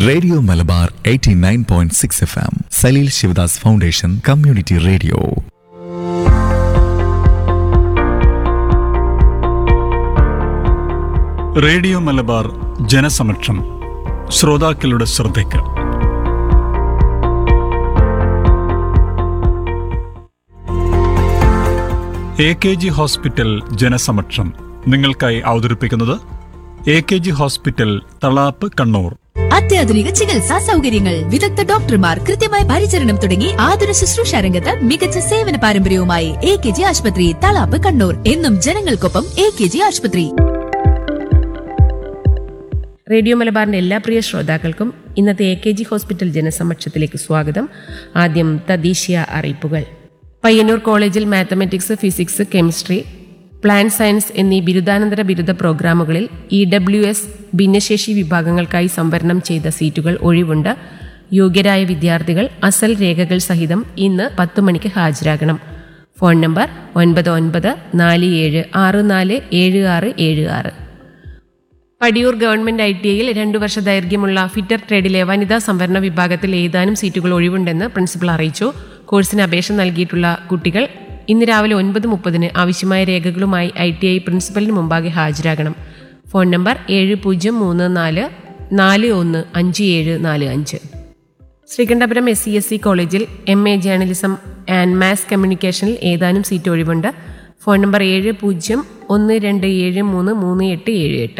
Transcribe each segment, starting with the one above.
radio Malabar 89.6 F M Saleel Sivadas foundation community radio radio Malabar ജനസമക്ഷം ശ്രോതാക്കളുടെ ശ്രദ്ധയ്ക്ക് എ കെ ജി ഹോസ്പിറ്റൽ ജനസമക്ഷം നിങ്ങൾക്കായി അവതരിപ്പിക്കുന്നത് A K G hospital Thalap Kannur അത്യാധുനിക ചികിത്സാ സൗകര്യങ്ങൾ വിദഗ്ധ ഡോക്ടർമാർ കൃത്യമായ പരിചരണം തുടങ്ങി ആതുര ശുശ്രൂഷ രംഗത്ത് മികച്ച സേവന പാരമ്പര്യവുമായി എ കെ ജി ആശുപത്രി തളാപ്പ് കണ്ണൂർ എന്നും ജനങ്ങൾക്കൊപ്പം എ കെ ജി ആശുപത്രി റേഡിയോ മലബാറിന്റെ എല്ലാ പ്രിയ ശ്രോതാക്കൾക്കും ഇന്നത്തെ എ കെ ജി ഹോസ്പിറ്റൽ ജനസമക്ഷത്തിലേക്ക് സ്വാഗതം ആദ്യം തദ്ദേശീയ അറിയിപ്പുകൾ പയ്യന്നൂർ കോളേജിൽ mathematics physics chemistry plant science എന്നീ ബിരുദാനന്തര ബിരുദ പ്രോഗ്രാമുകളിൽ ഇ ഡബ്ല്യു എസ് ഭിന്നശേഷി വിഭാഗങ്ങൾക്കായി സംവരണം ചെയ്ത സീറ്റുകൾ ഒഴിവുണ്ട് യോഗ്യരായ വിദ്യാർത്ഥികൾ അസൽ രേഖകൾ സഹിതം ഇന്ന് പത്ത് മണിക്ക് ഹാജരാകണം ഫോൺ നമ്പർ ഒൻപത് ഒൻപത് നാല് ഏഴ് ആറ് നാല് ഏഴ് ആറ് ഏഴ് ആറ് പടിയൂർ ഗവൺമെന്റ് ഐ ടി ഐയിൽ രണ്ടു വർഷ ദൈർഘ്യമുള്ള ഫിറ്റർ ട്രേഡിലെ വനിതാ സംവരണ വിഭാഗത്തിൽ ഏതാനും സീറ്റുകൾ ഒഴിവുണ്ടെന്ന് പ്രിൻസിപ്പൽ അറിയിച്ചു കോഴ്സിന് അപേക്ഷ നൽകിയിട്ടുള്ള കുട്ടികൾ ഇന്ന് രാവിലെ ഒൻപത് മുപ്പതിന് ആവശ്യമായ രേഖകളുമായി ഐ ടി ഐ പ്രിൻസിപ്പലിന് മുമ്പാകെ ഹാജരാകണം ഫോൺ നമ്പർ ഏഴ് പൂജ്യം മൂന്ന് നാല് നാല് ഒന്ന് അഞ്ച് ഏഴ് നാല് അഞ്ച് Sreekandapuram S C S C കോളേജിൽ M A journalism and mass കമ്മ്യൂണിക്കേഷനിൽ ഏതാനും സീറ്റ് ഒഴിവുണ്ട് ഫോൺ നമ്പർ ഏഴ് പൂജ്യം ഒന്ന് രണ്ട് ഏഴ് മൂന്ന് മൂന്ന് എട്ട് ഏഴ് എട്ട്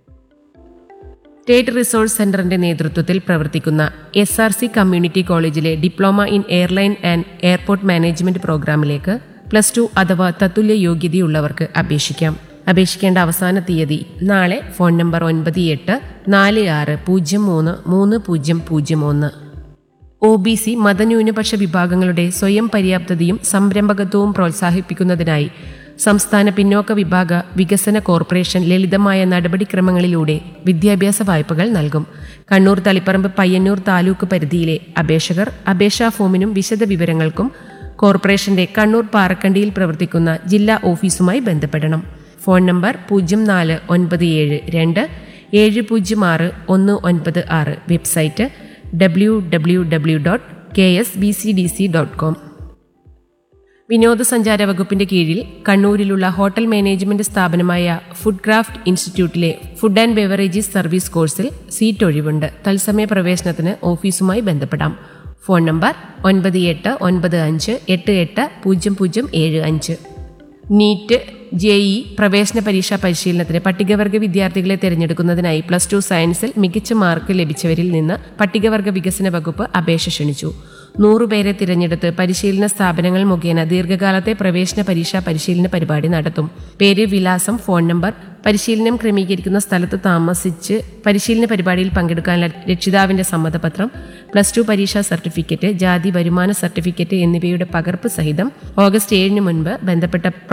സ്റ്റേറ്റ് റിസോഴ്സ് സെന്ററിന്റെ നേതൃത്വത്തിൽ പ്രവർത്തിക്കുന്ന എസ് ആർ സി കമ്മ്യൂണിറ്റി കോളേജിലെ diploma in airline and airport management പ്രോഗ്രാമിലേക്ക് പ്ലസ് ടു അഥവാ തത്തുല്യ യോഗ്യതയുള്ളവർക്ക് അപേക്ഷിക്കാം അപേക്ഷിക്കേണ്ട അവസാന തീയതി നാളെ ഫോൺ നമ്പർ ഒൻപത് എട്ട് നാല് ആറ് പൂജ്യം മൂന്ന് മൂന്ന് പൂജ്യം പൂജ്യം ഒന്ന് ഒ ബി സി മതന്യൂനപക്ഷ വിഭാഗങ്ങളുടെ സ്വയം പര്യാപ്തതയും സംരംഭകത്വവും പ്രോത്സാഹിപ്പിക്കുന്നതിനായി സംസ്ഥാന പിന്നോക്ക വിഭാഗ വികസന കോർപ്പറേഷൻ ലളിതമായ നടപടിക്രമങ്ങളിലൂടെ വിദ്യാഭ്യാസ വായ്പകൾ നൽകും കണ്ണൂർ തളിപ്പറമ്പ് പയ്യന്നൂർ താലൂക്ക് പരിധിയിലെ അപേക്ഷകർ അപേക്ഷാ ഫോമിനും വിശദ വിവരങ്ങൾക്കും കോർപ്പറേഷന്റെ കണ്ണൂർ പാറക്കണ്ടിയിൽ പ്രവർത്തിക്കുന്ന ജില്ലാ ഓഫീസുമായി ബന്ധപ്പെടണം ഫോൺ നമ്പർ പൂജ്യം നാല് ഒൻപത് ഏഴ് രണ്ട് ഏഴ് പൂജ്യം ആറ് ഒന്ന് ഒൻപത് ആറ് website W W W dot K S B C D C dot com വിനോദസഞ്ചാര വകുപ്പിന്റെ കീഴിൽ കണ്ണൂരിലുള്ള ഹോട്ടൽ മാനേജ്മെന്റ് സ്ഥാപനമായ ഫുഡ് ക്രാഫ്റ്റ് ഇൻസ്റ്റിറ്റ്യൂട്ടിലെ ഫുഡ് ആൻഡ് ബെവറേജസ് സർവീസ് കോഴ്സിൽ സീറ്റ് ഒഴിവുണ്ട് തത്സമയ പ്രവേശനത്തിന് ഓഫീസുമായി ബന്ധപ്പെടാം ഫോൺ നമ്പർ ഒൻപത് എട്ട് ഒൻപത് അഞ്ച് എട്ട് എട്ട് പൂജ്യം പൂജ്യം ഏഴ് അഞ്ച് നീറ്റ് ജെ ഇ പ്രവേശന പരീക്ഷാ പരിശീലനത്തിന് പട്ടികവർഗ വിദ്യാർത്ഥികളെ തിരഞ്ഞെടുക്കുന്നതിനായി പ്ലസ് ടു സയൻസിൽ മികച്ച മാർക്ക് ലഭിച്ചവരിൽ നിന്ന് പട്ടികവർഗ വികസന വകുപ്പ് അപേക്ഷ ക്ഷണിച്ചു നൂറുപേരെ തിരഞ്ഞെടുത്ത് പരിശീലന സ്ഥാപനങ്ങൾ മുഖേന ദീർഘകാലത്തെ പ്രവേശന പരീക്ഷാ പരിശീലന പരിപാടി നടത്തും പേര് വിലാസം ഫോൺ നമ്പർ പരിശീലനം ക്രമീകരിക്കുന്ന സ്ഥലത്ത് താമസിച്ച് പരിശീലന പരിപാടിയിൽ പങ്കെടുക്കാനുള്ള രക്ഷിതാവിന്റെ സമ്മതപത്രം പ്ലസ് ടു പരീക്ഷാ സർട്ടിഫിക്കറ്റ് ജാതി വരുമാന സർട്ടിഫിക്കറ്റ് എന്നിവയുടെ പകർപ്പ് സഹിതം ഓഗസ്റ്റ് ഏഴിന് മുൻപ് ബന്ധപ്പെട്ട